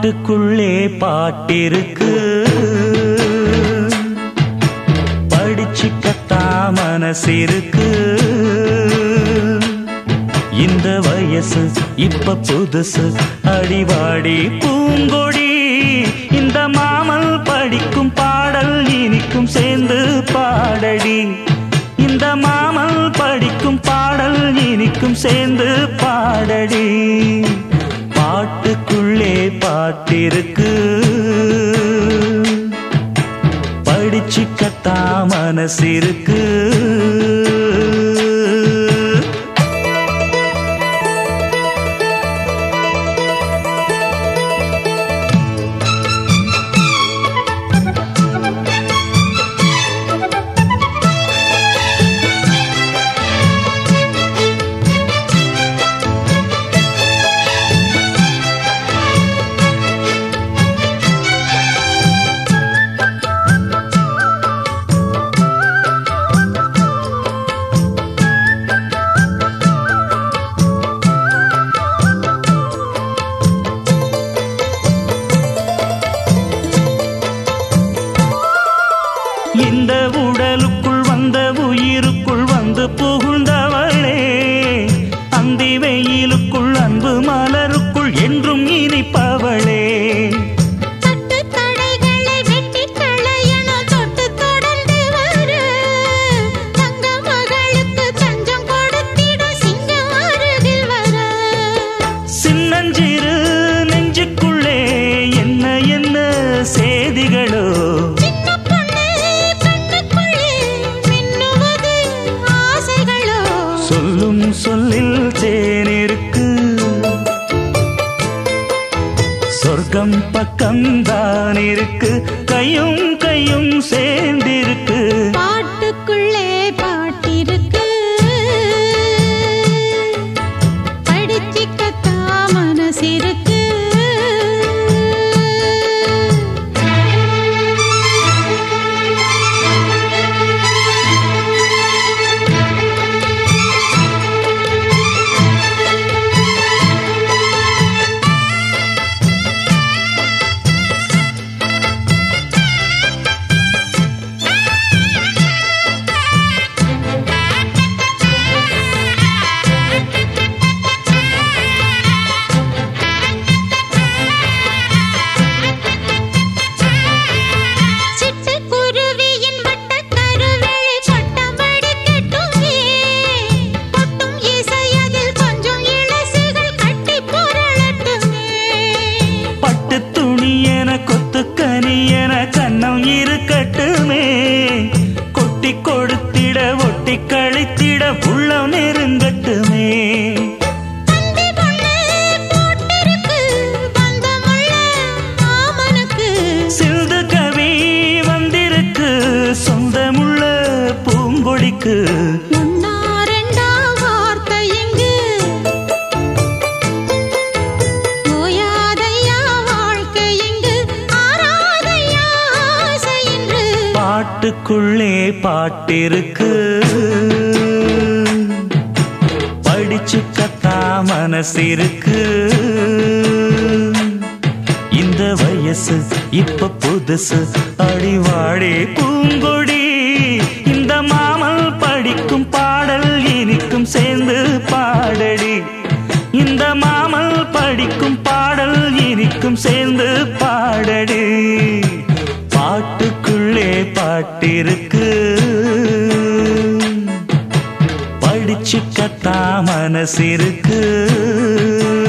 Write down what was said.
பாட்டுக்குள்ளே பாட்டிருக்கு படிச்சுக்கத்தா மனசிருக்கு இந்த வயசு இப்ப புதுசு அடிவாடி பூங்கொடி இந்த மாமல் படிக்கும் பாடல் இனிக்கும் சேர்ந்து பாடடி இந்த மாமல் படிக்கும் பாடல் இனிக்கும் சேர்ந்து பாடடி பாட்டுக்குள்ளே பாட்டிருக்கு படிச்சுக்கத்தா மனசிருக்கு இந்த உடலுக்குள் வந்த உயிருக்குள் வந்து புகுந்தவளே அந்தி வெயிலுக்குள் அன்பு மலருக்குள் என்றும் இனிப்பவளே தட்டு தடைகளை வெட்டிக் களையணும் தொட்டு தொடர்ந்து வரு. தங்க மகளுக்கு தஞ்சம் கொடுத்திடும் சிங்கம் அருகில் வர. சின்னஞ்சிறு நெஞ்சுக்குள்ளே என்ன என்ன செய்திகளோ சின்ன பொண்ணு கண்ணுக்குள்ளே மின்னுவது ஆசைகளோ. சொல்லும் சொல்லில் தேனிருக்கு சொர்க்கம் பக்கம்தான் இருக்கு கையும் கையும் சேர்ந்திருக்கு பாட்டுக்குள்ளே பாட்டிருக்கு படிச்சிக்கத்தா மனசிருக்கு சிட்டுக்குருவியின் வட்டக் கருவிழி சட்டம்படி கட்டுமே. கொட்டும் இசையதில் கொஞ்சம் இளசுகள் கட்டிப் புரளட்டுமே. பட்டு துணி என கொத்துக்கனி என கண்ணம் இருக்கட்டுமே கொட்டி கொடுத்திட ஒட்டி கழித்திட உள்ளம் நெருங்கட்டுமே தந்தி பொண்ணு போட்டிருக்கு பந்தமுள்ள மாமனுக்கு. சிந்து கவி வந்திருக்கு சொந்தமுள்ள பூங்கொடிக்கு ஒன்னா ரெண்டா வார்த்தை இங்கு. ஓயாதையா வாழ்க்கை இங்கு. ஆராதையா ஆசை இன்று. பாட்டுக்குள்ளே பாட்டிருக்கு படிச்சு கத்தா மனசிருக்கு இந்த வயசு இப்ப புதுசு அடிவாடி பூங்கொடி இந்த மாமல் படிக்கும் பாடல் இனிக்கும் சேர்ந்து பாடடி இந்த மாமல் படிக்கும் பாடல் இனிக்கும் சேர்ந்து பாடடி பாட்டுக்குள்ளே பாட்டிருக்கு படிச்சு கத்தா மனசிருக்கு